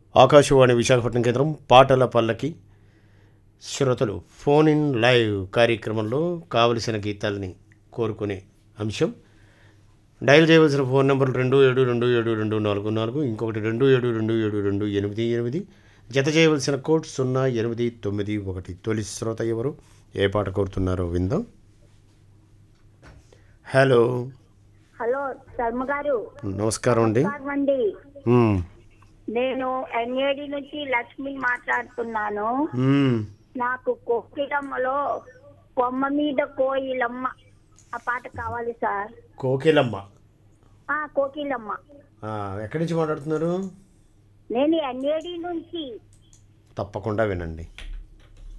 ఆకాశవాణి విశాఖపట్నం కేంద్రం పాటల పల్లకి శ్రోతలు ఫోన్ ఇన్ లైవ్ కార్యక్రమంలో కావలసిన గీతాలని కోరుకునే అంశం డయల్ చేయవలసిన ఫోన్ నెంబర్లు రెండు ఏడు రెండు ఏడు రెండు నాలుగు నాలుగు ఇంకొకటి రెండు ఏడు రెండు ఏడు రెండు ఎనిమిది ఎనిమిది జత చేయవలసిన కోడ్ సున్నా ఎనిమిది తొమ్మిది ఒకటి తొలి శ్రోత ఎవరు ఏ పాట కోరుతున్నారో విందాం హలో హలో శర్మ గారు నమస్కారం అండి నమస్కారం అండి మ్మ్. నేను ఎన్ఏడి నుంచి లక్ష్మి మాట్లాడుతున్నాను మ్మ్. నాకు కోకిలమ్మలో కొమ్మ మీద కోయిలమ్మ ఆ పాట కావాలి సార్ కోకిలమ్మ ఆ కోకిలమ్మ ఆ, ఎక్కడి నుంచి మాట్లాడుతున్నారు నేను ఎన్ఏడి నుంచి తప్పకుండా వినండి